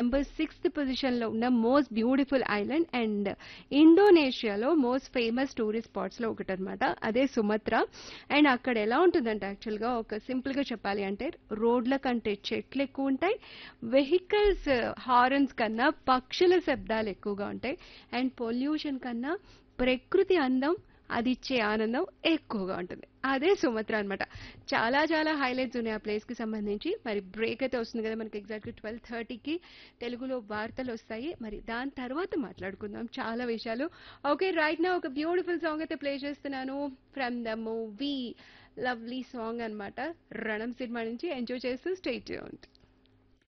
number sixth పొజిషన్లో ఉన్న most beautiful island and ఇండోనేషియాలో మోస్ట్ ఫేమస్ టూరిస్ట్ స్పాట్స్లో ఒకటి అనమాట అదే సుమత్ర అండ్ అక్కడ ఎలా ఉంటుందంటే యాక్చువల్గా ఒక సింపుల్గా చెప్పాలి అంటే రోడ్ల కంటే చెట్లు ఎక్కువ ఉంటాయి వెహికల్స్ హారన్స్ కన్నా పక్షుల శబ్దాలు ఎక్కువగా ఉంటాయి అండ్ పొల్యూషన్ కన్నా ప్రకృతి అందం అది ఇచ్చే ఆనందం ఎక్కువగా ఉంటుంది అదే సుమత్ర అన్నమాట చాలా చాలా హైలైట్స్ ఉన్నాయి ఆ ప్లేస్కి సంబంధించి మరి బ్రేక్ అయితే వస్తుంది కదా మనకి ఎగ్జాక్ట్లీ ట్వెల్వ్ థర్టీకి తెలుగులో వార్తలు వస్తాయి మరి దాని తర్వాత మాట్లాడుకుందాం చాలా విషయాలు ఓకే రైట్ నా ఒక బ్యూటిఫుల్ సాంగ్ అయితే ప్లే చేస్తున్నాను from the movie lovely song అన్నమాట రణం సినిమా నుంచి ఎంజాయ్ చేస్తూ స్టేట్